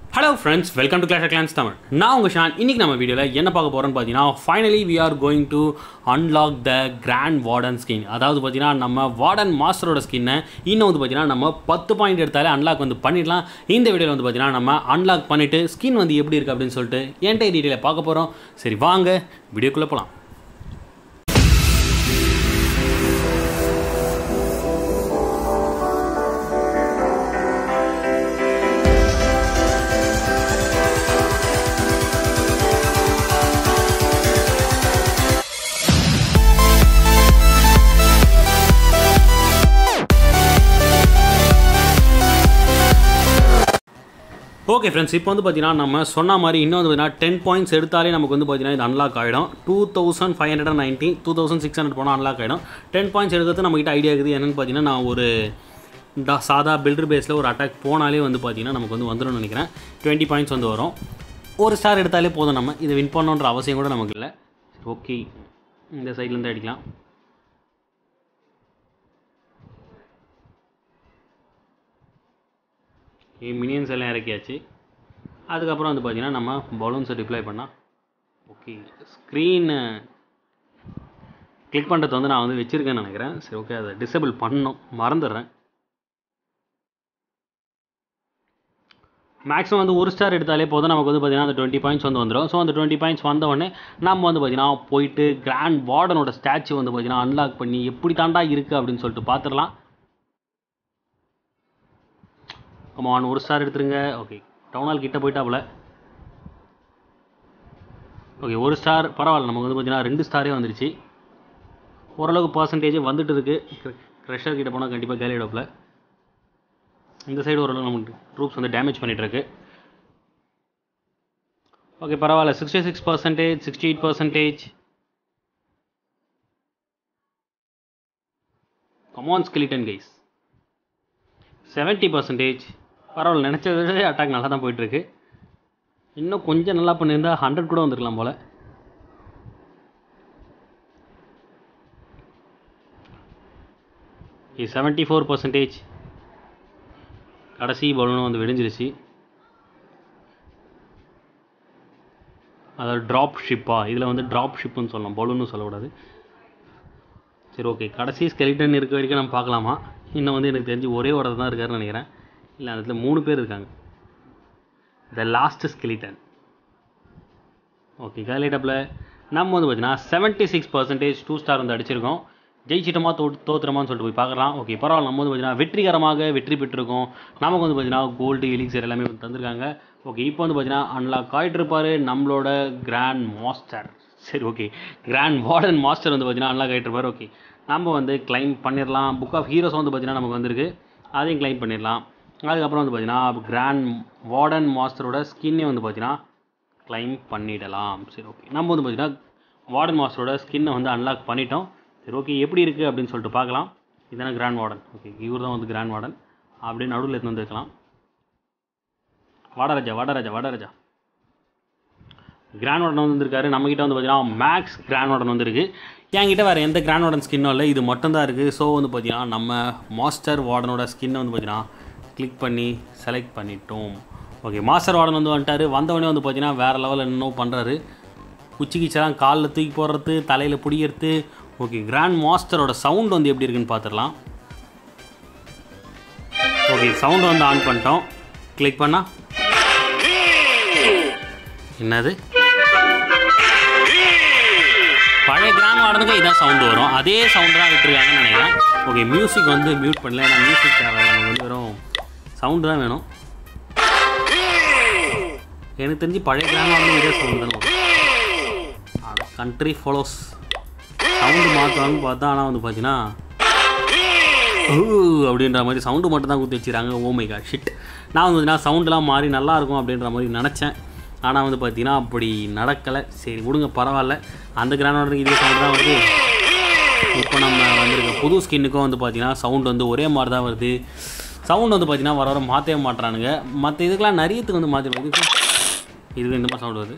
hello friends welcome to Clash Clans Tamil நான் உங்கள் Shawn இன்றைக்கி நம்ம வீடியோவில் என்ன பார்க்க போகிறோம்னு பார்த்தீங்கன்னா finally we are going to unlock the grand warden skin அதாவது பார்த்தீங்கன்னா நம்ம வார்டன் மாஸ்டரோட ஸ்கின்னை இன்னும் வந்து பார்த்தீங்கன்னா நம்ம பத்து பாயிண்ட் எடுத்தாலே அன்லாக் வந்து பண்ணிடலாம் இந்த வீடியோவில் வந்து பார்த்தீங்கன்னா நம்ம அன்லாக் பண்ணிவிட்டு ஸ்கின் வந்து எப்படி இருக்குது அப்படின்னு சொல்லிட்டு என்கிட்ட டீட்டெயிலை பார்க்க போகிறோம் சரி வாங்க வீடியோக்குள்ளே போகலாம் ஓகே ஃப்ரெண்ட்ஸ் இப்போ வந்து பார்த்தீங்கன்னா நம்ம சொன்ன மாதிரி இன்னும் வந்து பார்த்தீங்கன்னா டென் பாயிண்ட்ஸ் எடுத்தாலே நமக்கு வந்து பார்த்தீங்கன்னா இது அன்லாக் ஆகிடும் two thousand five hundred ninety two thousand six hundred போனால் அன்லாக் ஆகிடும் டென் பாயிண்ட்ஸ் எடுக்கிறது நம்மகிட்ட ஐடியா இருக்குது என்னென்னு பார்த்தீங்கன்னா நான் ஒரு டா- சாதா பில்டர் பேஸில் ஒரு அட்டாக் போனாலே வந்து பார்த்தீங்கன்னா நமக்கு வந்து வந்துடும்னு நினைக்கிறேன் டுவெண்ட்டி பாயிண்ட்ஸ் வந்து வரும் ஒரு ஸ்டார் எடுத்தாலே போதும் நம்ம இதை வின் பண்ணணுன்ற அவசியம் கூட நமக்கு இல்லை ஓகே இந்த சைட்லேருந்து அடிக்கலாம் மினியன்ஸ் எல்லாம் இறக்கியாச்சு அதுக்கப்புறம் வந்து பார்த்தீங்கன்னா நம்ம பலூன்ஸை டிப்ளை பண்ணால் ஓகே ஸ்க்ரீனு கிளிக் பண்ணுறது வந்து நான் வந்து வச்சுருக்கேன்னு நினைக்கிறேன் சரி ஓகே அதை டிசேபிள் பண்ணணும் மறந்துடுறேன் மேக்ஸிமம் வந்து ஒரு ஸ்டார் எடுத்தாலே போதும் நமக்கு வந்து பார்த்தீங்கன்னா அந்த டுவெண்ட்டி பாயிண்ட்ஸ் வந்து வந்துடும் ஸோ அந்த டுவெண்ட்டி பாயிண்ட்ஸ் வந்த உடனே நம்ம வந்து பார்த்தீங்கன்னா போயிட்டு கிராண்ட் வார்டனோட ஸ்டாச்சு வந்து பார்த்தீங்கன்னா அன்லாக் பண்ணி எப்படி தாண்டா இருக்குது அப்படின்னு சொல்லிட்டு பார்த்துடலாம் கமான் ஒரு ஸ்டார் எடுத்துருங்க ஓகே டவுன் ஹால் கிட்ட போயிட்டாப்புல ஓகே ஒரு ஸ்டார் பரவாயில்ல நமக்கு வந்து பார்த்தீங்கன்னா ரெண்டு ஸ்டாரே வந்துருச்சு ஓரளவுக்கு பர்சன்டேஜ் வந்துட்டு இருக்கு க்ரெஷர் கிட்ட போனால் கண்டிப்பாக கேலி இடப்பில் இந்த சைடு ஓரளவு நமக்கு ட்ரூப்ஸ் வந்து டேமேஜ் பண்ணிட்டு இருக்கு ஓகே பரவாயில்ல sixty six percentage sixty eight percentage come on skeleton guys seventy percentage பரவாயில்ல நினச்சதை அட்டாக் நல்லா தான் போயிட்டுருக்கு இன்னும் கொஞ்சம் நல்லா பண்ணியிருந்தா ஹண்ட்ரட் கூட வந்திருக்கலாம் போல் செவன்ட்டி ஃபோர் பர்சன்டேஜ் கடைசி பலூனும் வந்து வெடிஞ்சிருச்சு அதாவது ட்ராப் ஷிப்பா இதில் வந்து ட்ராப் ஷிப்புன்னு சொல்லலாம் பலூன்னு சொல்லக்கூடாது சரி ஓகே கடைசி ஸ்கெலிட்டன் இருக்க வரைக்கும் நம்ம பார்க்கலாமா இன்னும் வந்து எனக்கு தெரிஞ்சு ஒரே ஒரு தான் இருக்காருன்னு நினைக்கிறேன் இல்லை அந்த இடத்துல மூணு பேர் இருக்காங்க த லாஸ்ட் ஸ்கெலிட்டன் ஓகே கேலிட்டப்பில் நம்ம வந்து பார்த்தீங்கன்னா seventy six percentage two star வந்து அடிச்சிருக்கோம் ஜெயிச்சிட்டோமா தோ தோத்துறோமான்னு சொல்லிட்டு போய் பார்க்கலாம் ஓகே பரவாயில்ல நம்ம வந்து பார்த்தீங்கன்னா வெற்றிகரமாக வெற்றி பெற்றிருக்கோம் நமக்கு வந்து பார்த்தீங்கன்னா கோல்டு எலிக்சர் எல்லாமே வந்து தந்திருக்காங்க ஓகே இப்போ வந்து பார்த்தீங்கன்னா அன்லாக் ஆகிட்டு இருப்பாரு நம்மளோட கிராண்ட் மாஸ்டர் சரி ஓகே கிராண்ட் வார்டன் மாஸ்டர் வந்து பார்த்தீங்கன்னா அன்லாக் ஆகிட்டு இருப்பாரு ஓகே நம்ம வந்து கிளைம் பண்ணிடலாம் புக் ஆஃப் ஹீரோஸ் வந்து பார்த்தீங்கன்னா நமக்கு வந்திருக்கு அதையும் கிளைம் பண்ணிடலாம் அதுக்கப்புறம் வந்து பார்த்தீங்கன்னா கிராண்ட் வார்டன் மாஸ்டரோட ஸ்கின்னே வந்து பார்த்தீங்கன்னா கிளைம் பண்ணிடலாம் சரி ஓகே நம்ம வந்து பார்த்தீங்கன்னா வார்டன் மாஸ்டரோட ஸ்கின்னை வந்து அன்லாக் பண்ணிட்டோம் சரி ஓகே எப்படி இருக்குது அப்படின்னு சொல்லிட்டு பார்க்கலாம் இதுதானே கிராண்ட் வார்டன் ஓகே இவர் தான் வந்து கிராண்ட் வார்டன் அப்படியே நடுவில் எடுத்து வந்துருக்கலாம் வாடராஜா வாடராஜா வாடராஜா கிராண்ட் வார்டன் வந்து வந்திருக்காரு நம்மக்கிட்ட வந்து பார்த்தீங்கன்னா மேக்ஸ் கிராண்ட் வார்டன் வந்திருக்கு என்கிட்ட வேறு எந்த கிராண்ட் வார்டன் ஸ்கின்னும் இல்லை இது மட்டும் தான் இருக்குது ஸோ வந்து பார்த்தீங்கன்னா நம்ம மாஸ்டர் வார்டனோட ஸ்கின்னை வந்து பார்த்தீங்கன்னா கிளிக் பண்ணி செலக்ட் பண்ணிட்டோம் ஓகே மாஸ்டர் வார்டன் வந்து வந்துட்டாரு வந்தவொடனே வந்து பார்த்தீங்கன்னா வேறு லெவலில் இன்னும் பண்ணுறாரு குச்சி கிச்செல்லாம் காலில் தூக்கி போடுறது தலையில் பிடிக்கிறது ஓகே கிராண்ட் மாஸ்டரோட சவுண்ட் வந்து எப்படி இருக்குன்னு பார்த்துடலாம் ஓகே சவுண்ட் வந்து ஆன் பண்ணிட்டோம் கிளிக் பண்ணா என்னது பழைய கிராண்ட் வார்டனுக்கு இதான் சவுண்டு வரும் அதே சவுண்டு தான் விட்டுருக்காங்கன்னு நினைக்கிறேன் ஓகே மியூசிக் வந்து மியூட் பண்ணல ஏன்னா மியூசிக் தேவை நமக்கு வந்து வெறும் சவுண்டு தான் வேணும் எனக்கு தெரிஞ்சு பழைய கிராண்ட் வார்டனுக்கு இதே சவுண்டு தானே வரும் கண்ட்ரி ஃபாலோஸ் சவுண்டு மாற்றுவாங்கன்னு பார்த்தா ஆனால் வந்து பார்த்தீங்கன்னா ஊ அப்படின்ற மாதிரி சவுண்டு மட்டும் தான் குத்தி வச்சுறாங்க ஓமை கா ஷிட் நான் வந்து பார்த்தீங்கன்னா சவுண்டெலாம் மாறி நல்லா இருக்கும் அப்படின்ற மாதிரி நினச்சேன் ஆனால் வந்து பார்த்தீங்கன்னா அப்படி நடக்கலை சரி விடுங்க பரவாயில்ல அந்த கிராண்ட் இதே சவுண்டு தான் வருது இப்போ நம்ம வந்திருக்க புது ஸ்கின்னுக்கும் வந்து பார்த்தீங்கன்னா சவுண்ட் வந்து ஒரே மாதிரி தான் வருது சவுண்ட் வந்து பார்த்தீங்கன்னா வர வர மாற்றவே மாட்டுறானுங்க மற்ற இதுக்கெல்லாம் நிறையத்துக்கு வந்து மாற்றி வருது இதுக்கு இந்த மாதிரி சவுண்ட் வருது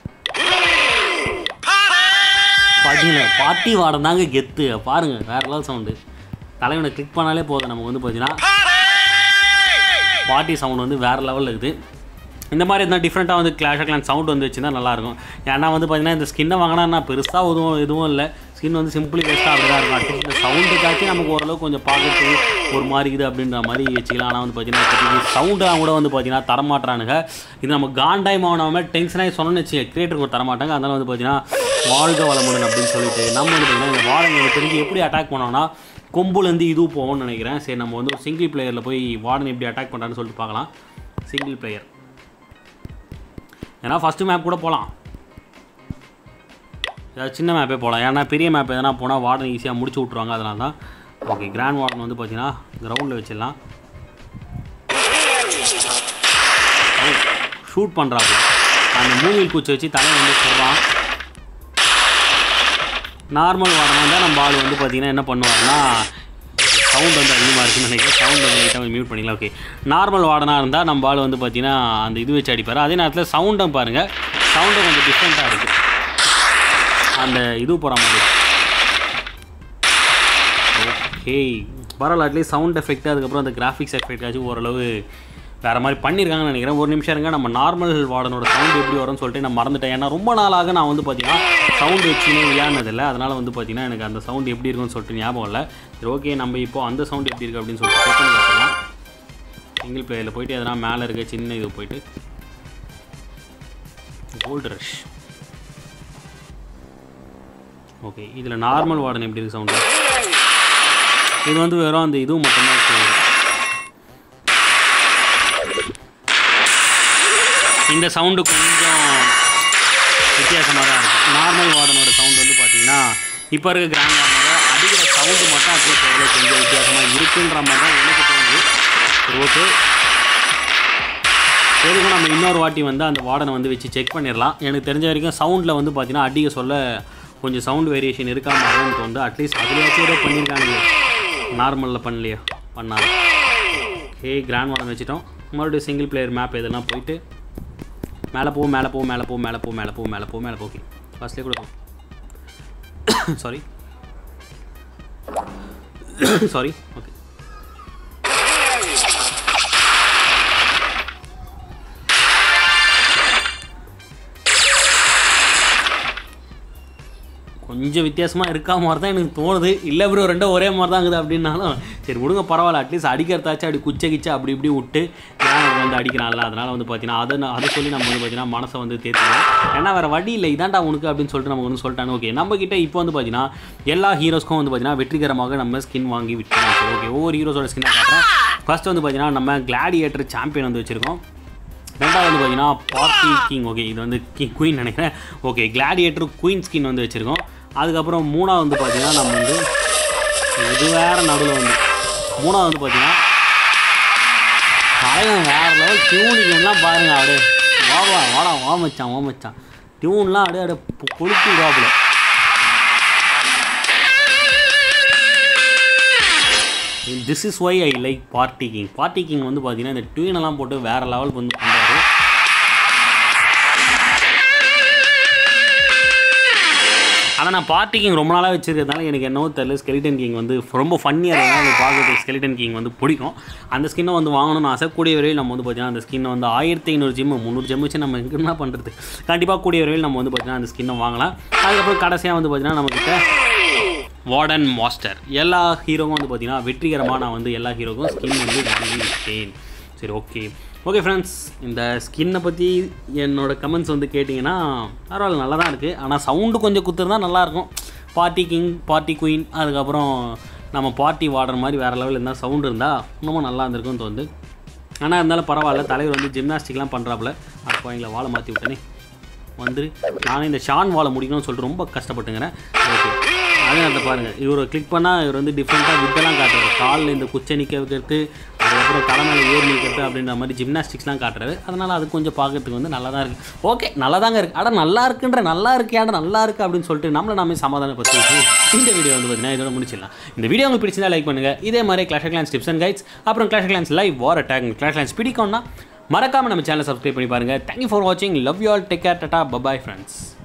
பார்த்தீங்களா பாட்டி வாடம் தாங்க கெத்து பாருங்க வேற லெவல் சவுண்டு தலைவனை கிளிக் பண்ணாலே போதும் நமக்கு வந்து பார்த்தீங்கன்னா பாட்டி சவுண்ட் வந்து வேறு லெவலில் இருக்குது இந்த மாதிரி இருந்தால் டிஃப்ரெண்ட்டாக வந்து கிளாஷ் ஆஃப் கிளான் சவுண்ட் வந்து வச்சுருந்தா நல்லாயிருக்கும் ஏன்னா வந்து பார்த்தீங்கன்னா இந்த ஸ்கின்னை வாங்கினா நான் பெருசாக எதுவும் எதுவும் இல்லை ஸ்கின் வந்து சிம்பிளி பெஸ்ட்டாக அப்படி தான் இருக்கும் அட்லீஸ்ட் இந்த சவுண்டுக்காச்சும் நமக்கு ஓரளவுக்கு கொஞ்சம் பார்க்கறதுக்கு ஒரு மாதிரி இது அப்படின்ற மாதிரி வச்சுக்கலாம் ஆனால் வந்து பார்த்தீங்கன்னா சவுண்டாக கூட வந்து பார்த்தீங்கன்னா தரமாட்டுறானுங்க இது நம்ம காண்டாய் ஆகாமல் டென்ஷனாகி சொன்னோன்னு வச்சு கிரியேட்டருக்கு ஒரு தரமாட்டாங்க அதனால வந்து பார்த்தீங்கன்னா வாழ்க வளமுடன் அப்படின்னு சொல்லிட்டு நம்ம வந்து பார்த்தீங்கன்னா இந்த வார்டன் எனக்கு தெரிஞ்சு எப்படி அட்டாக் பண்ணோம்னா கொம்புலேருந்து இது போகும்னு நினைக்கிறேன் சரி நம்ம வந்து ஒரு சிங்கிள் பிளேயரில் போய் வார்டன் எப்படி அட்டாக் பண்ணுறான்னு சொல்லிட்டு பார்க்கலாம் சிங்கிள் பிளேயர் ஏன்னா ஃபஸ்ட்டு மேப் கூட போகலாம் ஏதாவது சின்ன மேப்பே போகலாம் ஏன்னா பெரிய மேப் எதனா போனால் வார்டன் ஈஸியாக முடிச்சு விட்ருவாங்க அதனால தான் ஓகே கிராண்ட் வார்டன் வந்து பார்த்தீங்கன்னா கிரவுண்டில் வச்சிடலாம் ஷூட் பண்ணுறாப்புல அந்த மூங்கில் பூச்சி வச்சு தலையை வந்து சொல்கிறான் நார்மல் வார்டனாக இருந்தால் நம்ம ஆள் வந்து பார்த்தீங்கன்னா என்ன பண்ணுவாருன்னா சவுண்ட் வந்து அதிகமாக இருக்குன்னு நினைக்கிறேன் சவுண்ட் வந்து லைட்டாக மியூட் பண்ணிக்கலாம் ஓகே நார்மல் வார்டனாக இருந்தால் நம்ம ஆள் வந்து பார்த்தீங்கன்னா அந்த இது வச்சு அடிப்பார் அதே நேரத்தில் சவுண்டும் பாருங்கள் சவுண்டும் கொஞ்சம் டிஃப்ரெண்ட்டாக இருக்குது அந்த இது போகிற மாதிரி ஓகே பரவாயில்ல அட்லீஸ்ட் சவுண்ட் எஃபெக்ட் அதுக்கப்புறம் அந்த கிராஃபிக்ஸ் எஃபெக்ட் ஆச்சு ஓரளவு வேறு மாதிரி பண்ணியிருக்காங்கன்னு நினைக்கிறேன் ஒரு நிமிஷம் இருங்க நம்ம நார்மல் வார்டனோட சவுண்ட் எப்படி வரும்னு சொல்லிட்டு நான் மறந்துட்டேன் ஏன்னா ரொம்ப நாளாக நான் வந்து பார்த்தீங்கன்னா சவுண்ட் வச்சுனே விளையாடினதில்லை அதனால் வந்து பார்த்தீங்கன்னா எனக்கு அந்த சவுண்ட் எப்படி இருக்குன்னு சொல்லிட்டு ஞாபகம் இல்லை சரி ஓகே நம்ம இப்போ அந்த சவுண்ட் எப்படி இருக்குது அப்படின்னு சொல்லிட்டு செக் பண்ணி பார்க்கலாம் சிங்கிள் பிளேயரில் போயிட்டு எதனா மேலே இருக்க சின்ன இது போயிட்டு கோல்டு ரஷ் ஓகே இதில் நார்மல் வார்டன் எப்படி இருக்குது சவுண்டு இது வந்து வெறும் அந்த இதுவும் மட்டும்தான் செய்யுது இந்த சவுண்டு கொஞ்சம் வித்தியாசமாக தான் இருக்குது நார்மல் வார்டனோட சவுண்ட் வந்து பார்த்தீங்கன்னா இப்போ இருக்க கிராண்ட் வார்டனோட அடிக்கிற சவுண்டு மட்டும் அட்லீஸ்ட் எவ்வளோ கொஞ்சம் வித்தியாசமாக இருக்குன்ற மாதிரி தான் எனக்கு தோணுது சரி ஓகே எதுக்கும் நம்ம இன்னொரு வாட்டி வந்து அந்த வார்டனை வந்து வச்சு செக் பண்ணிடலாம் எனக்கு தெரிஞ்ச வரைக்கும் சவுண்டில் வந்து பார்த்தீங்கன்னா அடிக்க சொல்ல கொஞ்சம் சவுண்ட் வேரியேஷன் இருக்காம ஆகும்னு தோணுது அட்லீஸ்ட் அதுலேயாச்சும் ஏதோ பண்ணியிருக்காங்க நார்மலில் பண்ணலையா பண்ணாங்க ஓகே கிராண்ட் வார்டன் வச்சுட்டோம் மறுபடியும் சிங்கிள் பிளேயர் மேப் எதெல்லாம் போயிட்டு மேலே போ மேலே போ மேலே போ மேலே போ மேலே போ மேலே போ மேலே போ ஓகே ஃபஸ்ட்லேயே கூட சாரி சாரி ஓகே கொஞ்சம் வித்தியாசமாக இருக்கா மாதிரி தான் எனக்கு தோணுது இல்லை ப்ரோ ரெண்டும் ஒரே மாதிரி தான் இருக்குது அப்படின்னாலும் சரி விடுங்க பரவாயில்ல அட்லீஸ்ட் அடிக்கிறதாச்சும் அப்படி குச்ச கிச்ச அப்படி இப்படி விட்டு கிராமம் வந்து அடிக்கிறான்ல அதனால் வந்து பார்த்தீங்கன்னா அதை நான் அதை சொல்லி நம்ம வந்து பார்த்தீங்கன்னா மனசை வந்து தேர்த்துக்கலாம் ஏன்னா வேறு வழி இல்லை இதான்டா உனக்கு அப்படின்னு சொல்லிட்டு நம்ம வந்து சொல்லிட்டாங்க ஓகே நம்ம கிட்ட இப்போ வந்து பார்த்தீங்கன்னா எல்லா ஹீரோஸ்க்கும் வந்து பார்த்தீங்கன்னா வெற்றிகரமாக நம்ம ஸ்கின் வாங்கி விட்டுருவோம் சரி ஓகே ஒவ்வொரு ஹீரோஸோட ஸ்கின்னை காட்டுறேன் ஃபர்ஸ்ட் வந்து பார்த்தீங்கன்னா நம்ம கிளாடியேட்டர் சாம்பியன் வந்து வச்சுருக்கோம் ரெண்டாவது வந்து பார்த்தீங்கன்னா பார்ட்டி கிங் ஓகே இது வந்து கிங் குயின் நினைக்கிறேன் ஓகே கிளாடியேட்டர் குயின் ஸ்கின் வந்து வச்சுருக்கோம் அதுக்கப்புறம் மூணாவது வந்து பார்த்தீங்கன்னா நம்ம வந்து இது வேறு நடுவில் வந்து மூணாவது வந்து பார்த்தீங்கன்னா தலைவன் வேறு லெவல் டியூனிங்லாம் பாருங்க அப்படியே வாவா வாடா வா மச்சான் வா மச்சான் டியூன்லாம் அப்படியே அப்படியே கொளுத்தி விடாப்புல this is why I like party king party king வந்து பார்த்தீங்கன்னா இந்த ட்யூனெல்லாம் போட்டு வேறு லெவலுக்கு வந்து பண்ணுறாரு ஆனால் நான் பார்ட்டி கிங் ரொம்ப நாளாக வச்சிருக்கிறதுனால எனக்கு என்னவோ தெரியல ஸ்கெலிட்டன் கிங் வந்து ரொம்ப ஃபன்னியாக இருந்தால் எனக்கு பார்க்கறது ஸ்கெலிட்டன் கிங் வந்து பிடிக்கும் அந்த ஸ்கின்னை வந்து வாங்கணும்னு ஆசை கூடிய விரைவில் நம்ம வந்து பார்த்தீங்கன்னா அந்த ஸ்கின்னை வந்து ஆயிரத்தி ஐநூறு ஜிம்மு முந்நூறு ஜிம் வச்சு நம்ம எங்கே என்ன பண்ணுறது கண்டிப்பாக கூடிய விரைவில் நம்ம வந்து பார்த்தீங்கன்னா அந்த ஸ்கின்னை வாங்கலாம் அதுக்கப்புறம் கடைசியாக வந்து பார்த்தீங்கன்னா நம்மக்கிட்ட வார்டன் மாஸ்டர் எல்லா ஹீரோவும் வந்து பார்த்தீங்கன்னா வெற்றிகரமாக நான் வந்து எல்லா ஹீரோக்கும் ஸ்கின் வந்து வாங்கி விட்டேன் சரி ஓகே ஓகே ஃப்ரெண்ட்ஸ் இந்த ஸ்கின்னை பற்றி என்னோட கமெண்ட்ஸ் வந்து கேட்டிங்கன்னா பரவாயில்ல நல்லா தான் இருக்குது ஆனால் சவுண்டு கொஞ்சம் குத்துறதா நல்லாயிருக்கும் பார்ட்டி கிங் பார்ட்டி குயின் அதுக்கப்புறம் நம்ம பார்ட்டி வார்டர் மாதிரி வேறு லெவலில் இருந்தால் சவுண்டு இருந்தால் இன்னமும் நல்லா இருந்திருக்கும்னு தோணுது ஆனால் இருந்தாலும் பரவாயில்ல தலைவர் வந்து ஜிம்னாஸ்டிக்லாம் பண்ணுறாப்புல அப்போ எங்களை வாழை மாற்றி விட்டனே வந்துரு நானே இந்த ஷான் வாழை முடிக்கணும்னு சொல்லிட்டு ரொம்ப கஷ்டப்பட்டுங்கிறேன் ஓகே அதே அந்த பாருங்கள் இவரை கிளிக் பண்ணால் இவர் வந்து டிஃப்ரெண்ட்டாக வித்தெல்லாம் காட்டுறாரு காலில் இந்த குச்சை நிற்க வைக்கிறது அதுக்கப்புறம் தலை மேலே ஏறி நிற்கிறது அப்படின்ற மாதிரி ஜிம்னாஸ்டிக்ஸ்லாம் காட்டுறாரு அதனால் அது கொஞ்சம் பார்க்கறதுக்கு வந்து நல்லா தான் இருக்குது ஓகே நல்லா தாங்க இருக்குது அட நல்லா இருக்குன்ற நல்லா இருக்கேடா நல்லா இருக்குது அப்படின்னு சொல்லிட்டு நம்மளை நாமே சமாதானப்படுத்தி இந்த வீடியோ வந்து பார்த்தீங்கன்னா இதோட முடிச்சிடலாம் இந்த வீடியோ உங்களுக்கு பிடிச்சிருந்தா லைக் பண்ணுங்கள் இதே மாதிரி Clash Clans tips and guides அப்புறம் Clash Clans live war attack Clash Clans பிடிக்கும்னா மறக்காமல் நம்ம சேனலை சப்ஸ்கிரைப் பண்ணி பாருங்கள் தேங்க்யூ ஃபார் வாட்சிங் love you all take care tata bye bye friends